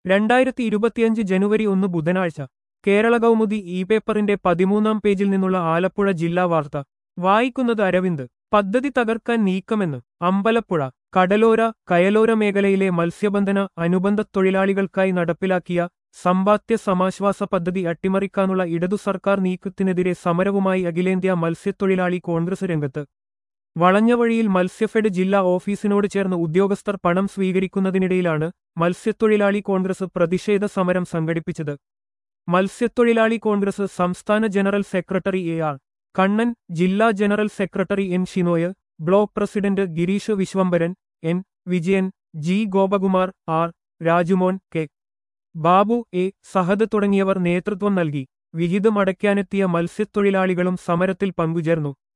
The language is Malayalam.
രണ്ടായിരത്തി ഇരുപത്തിയഞ്ച് ജനുവരി ഒന്ന് ബുധനാഴ്ച കേരള കൗമുദി ഇ പേപ്പറിന്റെ പതിമൂന്നാം പേജിൽ നിന്നുള്ള ആലപ്പുഴ ജില്ലാ വാർത്ത വായിക്കുന്നത് അരവിന്ദ് പദ്ധതി തകർക്കാൻ നീക്കമെന്ന് അമ്പലപ്പുഴ കടലോര കയലോര മേഖലയിലെ മത്സ്യബന്ധന അനുബന്ധ തൊഴിലാളികൾക്കായി നടപ്പിലാക്കിയ സമ്പാദ്യ സമാശ്വാസ പദ്ധതി അട്ടിമറിക്കാനുള്ള ഇടതു സർക്കാർ നീക്കത്തിനെതിരെ സമരവുമായി അഖിലേന്ത്യാ മത്സ്യത്തൊഴിലാളി കോൺഗ്രസ് രംഗത്ത് വളഞ്ഞവഴിയിൽ മത്സ്യഫെഡ് ജില്ലാ ഓഫീസിനോട് ചേർന്ന് ഉദ്യോഗസ്ഥർ പണം സ്വീകരിക്കുന്നതിനിടയിലാണ് മത്സ്യത്തൊഴിലാളി കോൺഗ്രസ് പ്രതിഷേധ സമരം സംഘടിപ്പിച്ചത് മത്സ്യത്തൊഴിലാളി കോൺഗ്രസ് സംസ്ഥാന general secretary A R Kannan ജില്ലാ general secretary N Shinoy block president Gireesh Viswambharan N Vijayan G Gopakumar R Rajumon K Babu A Sahad തുടങ്ങിയവർ നേതൃത്വം നൽകി വിഹിതം അടയ്ക്കാനെത്തിയ മത്സ്യത്തൊഴിലാളികളും സമരത്തിൽ പങ്കുചേർന്നു